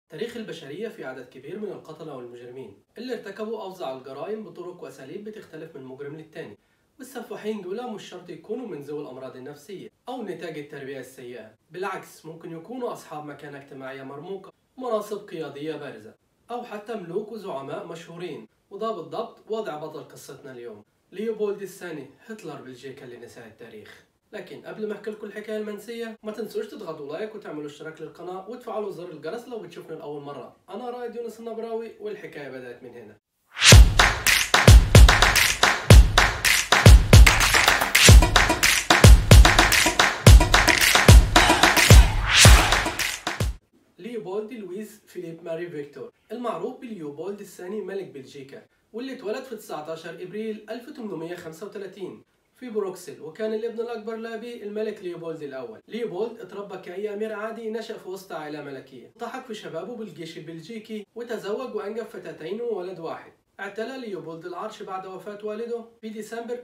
تاريخ البشرية في عدد كبير من القتلة والمجرمين اللي ارتكبوا أفظع الجرائم بطرق وأساليب بتختلف من مجرم للتاني والسفاحين دول مش شرط يكونوا من ذوي الأمراض النفسية أو نتاج التربية السيئة بالعكس ممكن يكونوا أصحاب مكانة اجتماعية مرموقة ومناصب قيادية بارزة أو حتى ملوك وزعماء مشهورين وده بالضبط وضع بطل قصتنا اليوم ليوبولد الثاني هتلر بلجيكا لنساء التاريخ لكن قبل ما احكي لكم الحكايه المنسيه ما تنسوش تضغطوا لايك وتعملوا اشتراك للقناه وتفعلوا زر الجرس لو بتشوفنا لاول مره انا رائد يونس النبراوي والحكايه بدات من هنا ليوبولد لويس فيليب ماري فيكتور المعروف بليوبولد الثاني ملك بلجيكا واللي اتولد في 19 ابريل 1835 في بروكسل وكان الابن الأكبر لأبيه الملك ليوبولد الأول ليوبولد اتربى كأي أمير عادي نشأ في وسط عائلة ملكية التحق في شبابه بالجيش البلجيكي وتزوج وأنجب فتاتين وولد واحد اعتلى ليوبولد العرش بعد وفاة والده في ديسمبر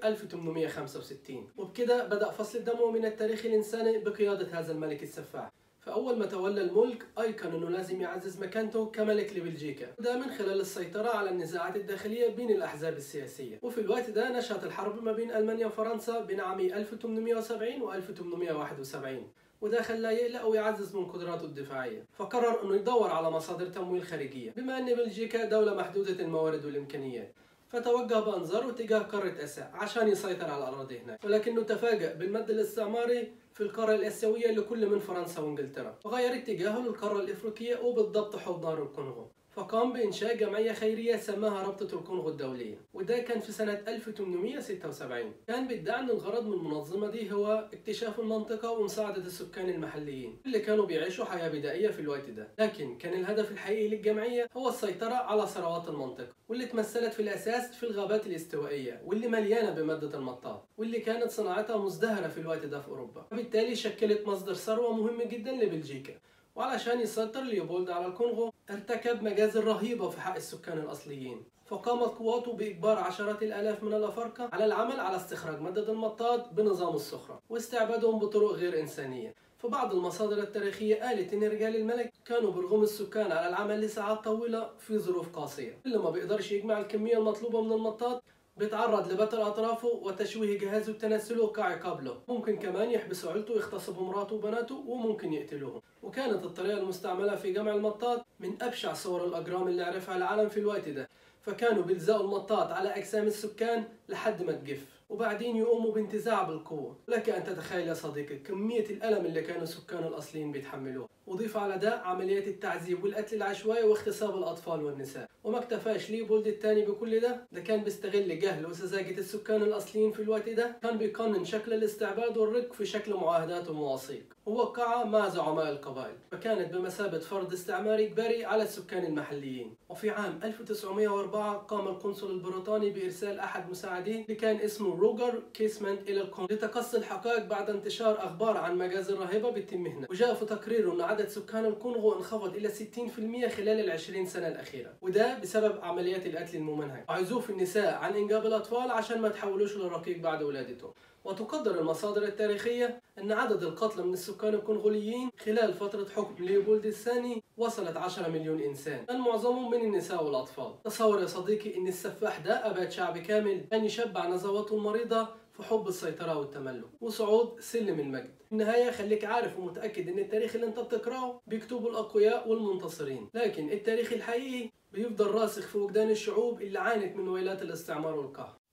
1865 وبكده بدأ فصل الدم من التاريخ الإنساني بقيادة هذا الملك السفاح فأول ما تولى الملك أيقن أنه لازم يعزز مكانته كملك لبلجيكا وده من خلال السيطرة على النزاعات الداخلية بين الأحزاب السياسية وفي الوقت ده نشأت الحرب ما بين ألمانيا وفرنسا بين عامي 1870 و 1871 وده خلاه يقلق ويعزز من قدراته الدفاعية فقرر أنه يدور على مصادر تمويل خارجية بما أن بلجيكا دولة محدودة الموارد والإمكانيات فتوجه بأنظاره تجاه قارة آسيا عشان يسيطر على الأراضي هناك ولكنه تفاجأ بالمد الاستعماري في القارة الآسيوية لكل من فرنسا وإنجلترا وغير اتجاهه للقارة الإفريقية وبالضبط حوض نهر الكونغو فقام بإنشاء جمعية خيرية سماها رابطة الكونغو الدولية وده كان في سنة 1876 كان بيدعي أن الغرض من المنظمة دي هو اكتشاف المنطقة ومساعدة السكان المحليين اللي كانوا بيعيشوا حياة بدائية في الوقت ده لكن كان الهدف الحقيقي للجمعية هو السيطرة على ثروات المنطقة واللي تمثلت في الأساس في الغابات الاستوائية واللي مليانة بمادة المطاط واللي كانت صناعتها مزدهرة في الوقت ده في أوروبا وبالتالي شكلت مصدر ثروة مهم جدا لبلجيكا وعلشان يسيطر ليوبولد على الكونغو ارتكب مجازر رهيبة في حق السكان الأصليين فقامت قواته بإجبار عشرات الآلاف من الأفارقة على العمل على استخراج مادة المطاط بنظام الصخرة واستعبادهم بطرق غير إنسانية فبعض المصادر التاريخية قالت إن رجال الملك كانوا برغم السكان على العمل لساعات طويلة في ظروف قاسية اللي ما بيقدرش يجمع الكمية المطلوبة من المطاط بيتعرض لبتر أطرافه وتشويه جهازه التناسلي كعقاب له ممكن كمان يحبسوا عيلته ويغتصبوا مراته وبناته وممكن يقتلوهم وكانت الطريقة المستعملة في جمع المطاط من أبشع صور الأجرام اللي عرفها العالم في الوقت ده فكانوا بيلزقوا المطاط على أجسام السكان لحد ما تجف وبعدين يقوموا بانتزاع بالقوة لك أن تتخيل يا صديقي كمية الألم اللي كانوا السكان الأصليين بيتحملوه وضيف على ده عمليات التعذيب والقتل العشوائي واغتصاب الأطفال والنساء وما اكتفاش ليبولد الثاني بكل ده ده كان بيستغل جهل وسذاجة السكان الأصليين في الوقت ده كان بيقنن شكل الاستعباد والرق في شكل معاهدات ومواثيق ووقعها مع زعماء القبائل فكانت بمثابة فرض استعماري إجباري على السكان المحليين وفي عام 1904 قام القنصل البريطاني بإرسال أحد مساعديه اللي كان اسمه روجر كيسمنت إلى الكونغو لتقصي الحقائق بعد انتشار أخبار عن مجازر رهيبة بيتم هنا وجاء في تقريره أن عدد سكان الكونغو انخفض إلى 60% خلال العشرين سنة الأخيرة وده بسبب عمليات القتل الممنهجة عزوف النساء عن إنجاب الأطفال عشان ما تحولوش للرقيق بعد ولادتهم وتقدر المصادر التاريخية أن عدد القتلى من السكان الكونغوليين خلال فترة حكم ليوبولد الثاني وصلت 10 مليون إنسان كان معظمهم من النساء والأطفال تصور يا صديقي أن السفاح ده أباد شعب كامل كان يشبع نزواته المريضة في حب السيطرة والتملك وصعود سلم المجد في النهاية خليك عارف ومتأكد ان التاريخ اللي انت بتقرأه بيكتبه الأقوياء والمنتصرين لكن التاريخ الحقيقي بيفضل راسخ في وجدان الشعوب اللي عانت من ويلات الاستعمار والقهر